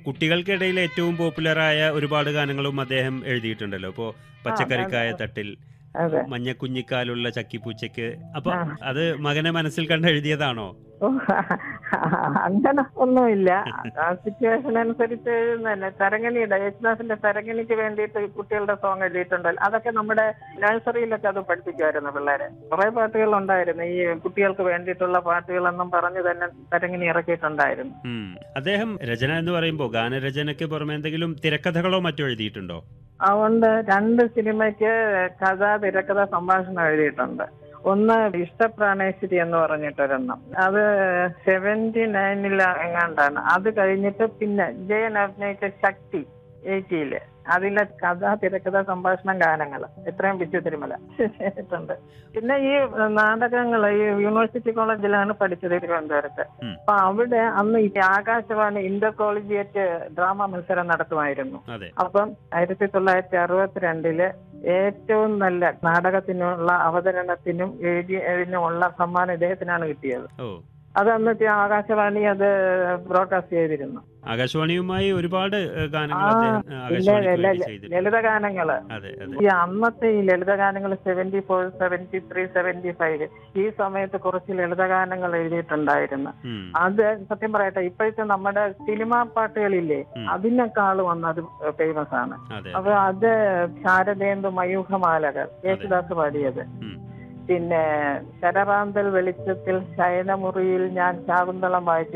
കുട്ടികൾക്കിടയിൽ ഏറ്റവും പോപ്പുലറായ ഒരുപാട് ഗാനങ്ങളും അദ്ദേഹം എഴുതിയിട്ടുണ്ടല്ലോ ഇപ്പോ പച്ചക്കറിക്കായ തട്ടിൽ അതെ മഞ്ഞക്കുഞ്ഞിക്കാലുള്ള ചക്കിപ്പൂച്ചയ്ക്ക് അപ്പൊ ആ. അത് മകനെ മനസ്സിൽ കണ്ട് എഴുതിയതാണോ ഓ, അങ്ങനെ ഒന്നുമില്ല ആ സിറ്റുവേഷൻ അനുസരിച്ച് തന്നെ തരങ്ങണിയുടെ യേശുദാസിന്റെ തരങ്ങണിക്ക് വേണ്ടിയിട്ട് കുട്ടികളുടെ സോങ് എഴുതിയിട്ടുണ്ടല്ലോ അതൊക്കെ നമ്മുടെ നഴ്സറിയിലൊക്കെ അത് പഠിപ്പിക്കുമായിരുന്നു പിള്ളേരെ കുറെ പാട്ടുകൾ ഉണ്ടായിരുന്നു ഈ കുട്ടികൾക്ക് വേണ്ടിയിട്ടുള്ള പാട്ടുകളെന്നും പറഞ്ഞ് തന്നെ തരങ്ങിണി ഇറക്കിയിട്ടുണ്ടായിരുന്നു ഉം. അദ്ദേഹം രചന എന്ന് പറയുമ്പോൾ ഗാനരചനയ്ക്ക് പുറമെ എന്തെങ്കിലും തിരക്കഥകളോ മറ്റോ എഴുതിയിട്ടുണ്ടോ അതുകൊണ്ട് രണ്ട് സിനിമയ്ക്ക് കഥ തിരക്കഥ സംഭാഷണം എഴുതിയിട്ടുണ്ട് ഒന്ന് ഇഷ്ടപ്രാണേശ്വരി എന്ന് പറഞ്ഞിട്ടൊരെണ്ണം അത് സെവന്റി നയനിൽ എങ്ങാണ്ടാണ് അത് കഴിഞ്ഞിട്ട് പിന്നെ ജയൻ അഭിനയിച്ച ശക്തി എയ്റ്റിയില് അതിലെ കഥ തിരക്കഥ സംഭാഷണം ഗാനങ്ങൾ എത്രയും ബിജു തിരുമല ചെയ്തിട്ടുണ്ട് പിന്നെ ഈ നാടകങ്ങൾ ഈ യൂണിവേഴ്സിറ്റി കോളേജിലാണ് പഠിച്ചത് തിരുവനന്തപുരത്ത് ഉം. അപ്പൊ അവിടെ അന്ന് ഈ ആകാശവാണി ഇന്റർ കോളേജിയറ്റ് ഡ്രാമ മത്സരം നടത്തുമായിരുന്നു അതെ അപ്പം ആയിരത്തി തൊള്ളായിരത്തി അറുപത്തിരണ്ടില് ഏറ്റവും നല്ല നാടകത്തിനുള്ള അവതരണത്തിനും എഴുതിയതിനുമുള്ള സമ്മാനം ഇദ്ദേഹത്തിനാണ് കിട്ടിയത് ഓ അത് അന്നത്തെ ആകാശവാണി അത് ബ്രോഡ്കാസ്റ്റ് ചെയ്തിരുന്നു ആകാശവാണിയുമായി ഒരുപാട് ഏഹ്, ഗാനങ്ങൾ ആ, അദ്ദേഹം ഏഹ്, പിന്നെ ആകാശവാണിക്ക് വേണ്ടി ലല- ചെയ്തിട്ടുണ്ട് ലളിതഗാനങ്ങള് അതെ അതെ ഈ അന്നത്തെ ഈ ലളിതഗാനങ്ങൾ seventy four seventy three seventy five ഈ സമയത്ത് കുറച്ച് ലളിതഗാനങ്ങൾ എഴുതിയിട്ടുണ്ടായിരുന്നു ഉം. അത് സത്യം പറയട്ടെ ഇപ്പോഴത്തെ നമ്മുടെ സിനിമാ പാട്ടുകളില്ലേ ഉം. അതിനേക്കാളും വന്നത് ഫേമസ് ആണ് അതെ അപ്പൊ അത് ശാരദേന്ദു മയൂഖമാലകൾ യേശുദാസ് പാടിയത് ഉം. പിന്നെ ശരറാന്തൽ വെളിച്ചത്തിൽ ശയനമുറിയിൽ ഞാൻ ശാകുന്തളം വായിച്ചു